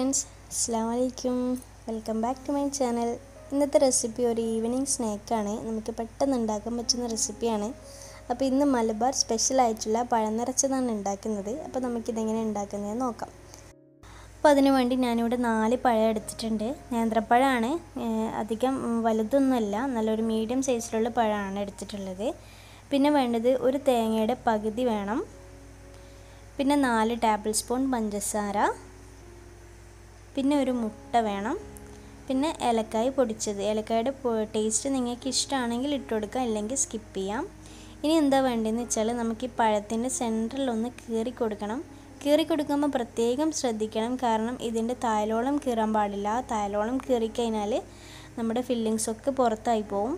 friends അസ്സാം വലൈക്കും welcome back to my channel ഇന്നത്തെ റെസിപ്പി ഒരു ഈവനിങ് സ്നാക്കാണ് നമുക്ക് പെട്ടെന്ന് ഉണ്ടാക്കാൻ പറ്റുന്ന റെസിപ്പിയാണ് അപ്പോൾ ഇന്ന് മലബാർ സ്പെഷ്യൽ ആയിട്ടുള്ള പഴം നിറച്ചതാണ് ഉണ്ടാക്കുന്നത് അപ്പോൾ നമുക്കിതെങ്ങനെ ഉണ്ടാക്കുന്നതെന്ന് നോക്കാം അപ്പോൾ അതിനു വേണ്ടി ഞാനിവിടെ നാല് പഴം എടുത്തിട്ടുണ്ട് നേന്ത്രപ്പഴമാണ് ഏഹ് അധികം ഉം, വലുതൊന്നുമല്ല നല്ലൊരു മീഡിയം സൈസിലുള്ള പഴമാണ് എടുത്തിട്ടുള്ളത് പിന്നെ വേണ്ടത് ഒരു തേങ്ങയുടെ പകുതി വേണം പിന്നെ നാല് ടേബിൾ സ്പൂൺ പഞ്ചസാര പിന്നെ ഒരു മുട്ട വേണം പിന്നെ ഏലക്കായ പൊടിച്ചത് ഏലക്കായുടെ ടേസ്റ്റ് നിങ്ങൾക്ക് ഇഷ്ടമാണെങ്കിൽ ഇട്ട് കൊടുക്കാം ഇല്ലെങ്കിൽ സ്കിപ്പ് ചെയ്യാം ഇനി എന്താ വേണ്ടതെന്ന് വെച്ചാൽ നമുക്ക് ഈ പഴത്തിൻ്റെ സെൻറ്ററിൽ ഒന്ന് കീറി കൊടുക്കണം കീറി കൊടുക്കുമ്പോൾ പ്രത്യേകം ശ്രദ്ധിക്കണം കാരണം ഇതിൻ്റെ തായലോളം കീറാൻ പാടില്ല തായലോളം കീറിക്കഴിഞ്ഞാൽ നമ്മുടെ ഫില്ലിങ്സ് ഒക്കെ പുറത്തായി പോവും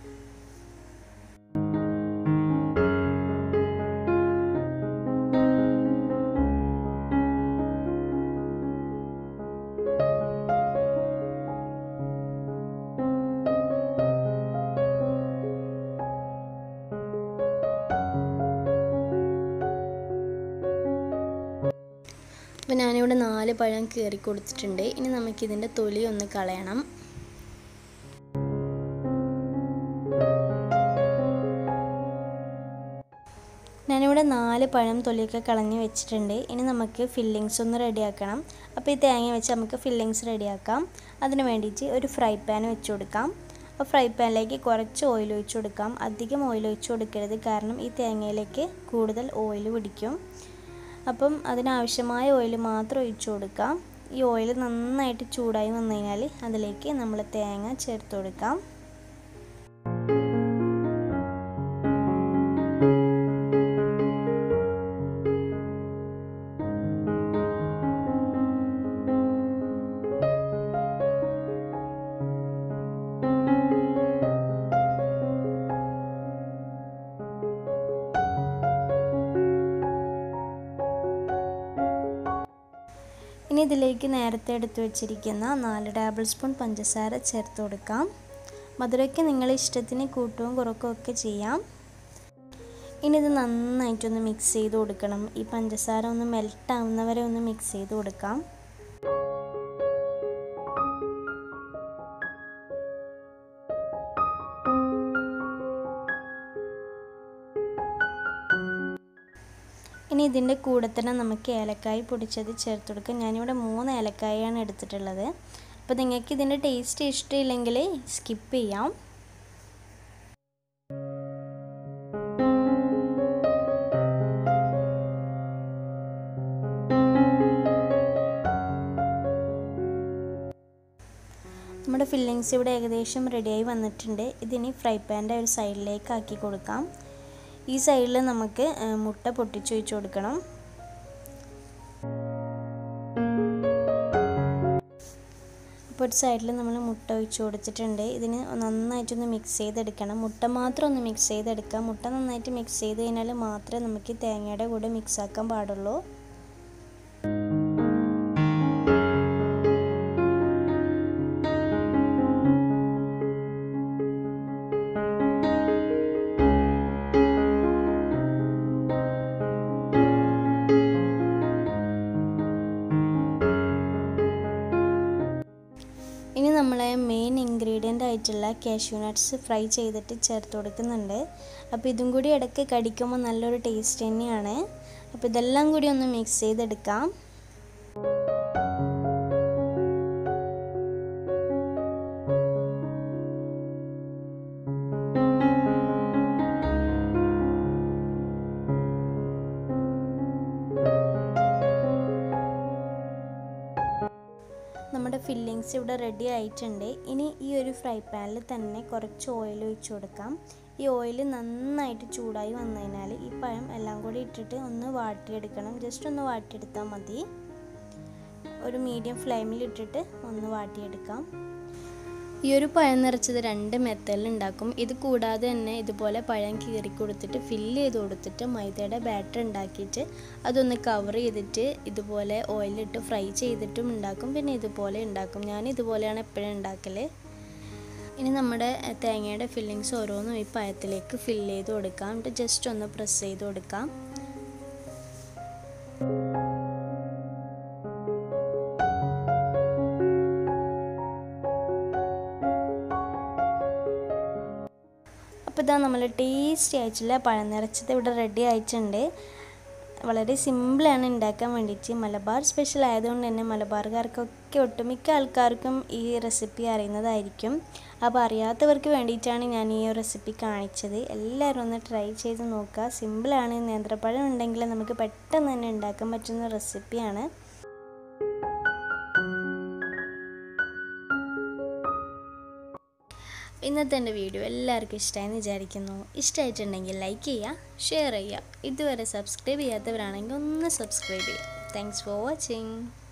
അപ്പോൾ ഞാനിവിടെ നാല് പഴം കീറി കൊടുത്തിട്ടുണ്ട് ഇനി നമുക്കിതിൻ്റെ തൊലി ഒന്ന് കളയണം ഞാനിവിടെ നാല് പഴം തൊലിയൊക്കെ കളഞ്ഞ് വെച്ചിട്ടുണ്ട് ഇനി നമുക്ക് ഫില്ലിങ്സ് ഒന്ന് റെഡിയാക്കണം അപ്പോൾ ഈ തേങ്ങ വെച്ച് നമുക്ക് ഫില്ലിങ്സ് റെഡിയാക്കാം അതിന് വേണ്ടിയിട്ട് ഒരു ഫ്രൈ പാൻ വെച്ച് കൊടുക്കാം അപ്പോൾ ഫ്രൈ പാനിലേക്ക് കുറച്ച് ഓയിൽ ഒഴിച്ച് കൊടുക്കാം അധികം ഓയിൽ ഒഴിച്ച് കൊടുക്കരുത് കാരണം ഈ തേങ്ങയിലേക്ക് കൂടുതൽ ഓയിൽ പിടിക്കും അപ്പം അതിനാവശ്യമായ ഓയിൽ മാത്രം ഒഴിച്ചു കൊടുക്കാം ഈ ഓയിൽ നന്നായിട്ട് ചൂടായി വന്നു കഴിഞ്ഞാൽ അതിലേക്ക് നമ്മൾ തേങ്ങ ചേർത്ത് കൊടുക്കാം ഇനി ഇതിലേക്ക് നേരത്തെ എടുത്തു വെച്ചിരിക്കുന്ന നാല് ടേബിൾ സ്പൂൺ പഞ്ചസാര ചേർത്ത് കൊടുക്കാം മധുരയ്ക്ക് നിങ്ങൾ ഇഷ്ടത്തിന് കൂട്ടവും കുറക്കുകയും ഒക്കെ ചെയ്യാം ഇനി ഇത് നന്നായിട്ടൊന്ന് മിക്സ് ചെയ്ത് കൊടുക്കണം ഈ പഞ്ചസാര ഒന്ന് മെൽറ്റ് ആവുന്നവരെ ഒന്ന് മിക്സ് ചെയ്ത് കൊടുക്കാം ഇനി ഇതിൻ്റെ കൂടെ തന്നെ നമുക്ക് ഏലക്കായ പൊടിച്ചത് ചേർത്ത് കൊടുക്കാം ഞാനിവിടെ മൂന്ന് ഏലക്കായാണ് എടുത്തിട്ടുള്ളത് അപ്പോൾ നിങ്ങൾക്ക് ഇതിൻ്റെ ടേസ്റ്റ് ഇഷ്ടമില്ലെങ്കിൽ സ്കിപ്പ് ചെയ്യാം നമ്മുടെ ഫില്ലിങ്സ് ഇവിടെ ഏകദേശം റെഡിയായി വന്നിട്ടുണ്ട് ഇതിനി ഫ്രൈ പാൻ്റെ ഒരു സൈഡിലേക്ക് ആക്കി കൊടുക്കാം ഈ സൈഡിൽ നമുക്ക് മുട്ട പൊട്ടിച്ചൊഴിച്ച് കൊടുക്കണം ഇപ്പോൾ ഒരു സൈഡിൽ നമ്മൾ മുട്ട ഒഴിച്ച് കൊടുത്തിട്ടുണ്ട് ഇതിന് നന്നായിട്ടൊന്ന് മിക്സ് ചെയ്തെടുക്കണം മുട്ട മാത്രം ഒന്ന് മിക്സ് ചെയ്തെടുക്കാം മുട്ട നന്നായിട്ട് മിക്സ് ചെയ്ത് കഴിഞ്ഞാൽ മാത്രമേ നമുക്ക് തേങ്ങയുടെ കൂടെ മിക്സ് ആക്കാൻ പാടുള്ളൂ ഇനി നമ്മളെ മെയിൻ ഇൻഗ്രീഡിയൻ്റ് ആയിട്ടുള്ള കാഷ്യൂ നട്ട്സ് ഫ്രൈ ചെയ്തിട്ട് ചേർത്ത് കൊടുക്കുന്നുണ്ട് അപ്പോൾ ഇതും കൂടി ഇടയ്ക്ക് കടിക്കുമ്പോൾ നല്ലൊരു ടേസ്റ്റ് തന്നെയാണ് അപ്പോൾ ഇതെല്ലാം കൂടി ഒന്ന് മിക്സ് ചെയ്തെടുക്കാം നമ്മുടെ ഫില്ലിങ്സ് ഇവിടെ റെഡി ആയിട്ടുണ്ട് ഇനി ഈ ഒരു ഫ്രൈ പാനിൽ തന്നെ കുറച്ച് ഓയിൽ ഒഴിച്ചു കൊടുക്കാം ഈ ഓയിൽ നന്നായിട്ട് ചൂടായി വന്നു കഴിഞ്ഞാൽ ഈ പഴം എല്ലാം കൂടി ഇട്ടിട്ട് ഒന്ന് വാട്ടിയെടുക്കണം ജസ്റ്റ് ഒന്ന് വാട്ടിയെടുത്താൽ മതി ഒരു മീഡിയം ഫ്ലെയിമിൽ ഇട്ടിട്ട് ഒന്ന് വാട്ടിയെടുക്കാം ഈ ഒരു പഴം നിറച്ചത് രണ്ട് മെത്തേഡിൽ ഉണ്ടാക്കും ഇത് കൂടാതെ തന്നെ ഇതുപോലെ പഴം കീറി കൊടുത്തിട്ട് ഫില്ല് ചെയ്ത് കൊടുത്തിട്ട് മൈദയുടെ ബാറ്റർ ഉണ്ടാക്കിയിട്ട് അതൊന്ന് കവർ ചെയ്തിട്ട് ഇതുപോലെ ഓയിലിട്ട് ഫ്രൈ ചെയ്തിട്ടും ഉണ്ടാക്കും പിന്നെ ഇതുപോലെ ഉണ്ടാക്കും ഞാൻ ഇതുപോലെയാണ് എപ്പോഴും ഉണ്ടാക്കൽ ഇനി നമ്മുടെ തേങ്ങയുടെ ഫില്ലിങ്സ് ഓരോന്നും ഈ പഴത്തിലേക്ക് ഫില്ല് ചെയ്ത് കൊടുക്കാം എന്നിട്ട് ജസ്റ്റ് ഒന്ന് പ്രസ് ചെയ്ത് കൊടുക്കാം അപ്പോൾ ഇതാ നമ്മൾ ടേസ്റ്റി ആയിട്ടുള്ള പഴം നിറച്ചത് ഇവിടെ റെഡി ആയിട്ടുണ്ട് വളരെ സിമ്പിളാണ് ഉണ്ടാക്കാൻ വേണ്ടിയിട്ട് മലബാർ സ്പെഷ്യൽ ആയതുകൊണ്ട് തന്നെ മലബാർകാർക്കൊക്കെ ഒട്ടുമിക്ക ആൾക്കാർക്കും ഈ റെസിപ്പി അറിയുന്നതായിരിക്കും അപ്പോൾ അറിയാത്തവർക്ക് വേണ്ടിയിട്ടാണ് ഞാൻ ഈ റെസിപ്പി കാണിച്ചത് എല്ലാവരും ഒന്ന് ട്രൈ ചെയ്ത് നോക്കുക സിമ്പിളാണ് നേന്ത്രപ്പഴം ഉണ്ടെങ്കിൽ നമുക്ക് പെട്ടെന്ന് തന്നെ ഉണ്ടാക്കാൻ പറ്റുന്ന റെസിപ്പിയാണ് ഇന്നത്തെ എൻ്റെ വീഡിയോ എല്ലാവർക്കും ഇഷ്ടമായെന്ന് വിചാരിക്കുന്നു ഇഷ്ടമായിട്ടുണ്ടെങ്കിൽ ലൈക്ക് ചെയ്യുക ഷെയർ ചെയ്യുക ഇതുവരെ സബ്സ്ക്രൈബ് ചെയ്യാത്തവരാണെങ്കിൽ ഒന്ന് സബ്സ്ക്രൈബ് ചെയ്യുക താങ്ക്സ് ഫോർ വാച്ചിങ്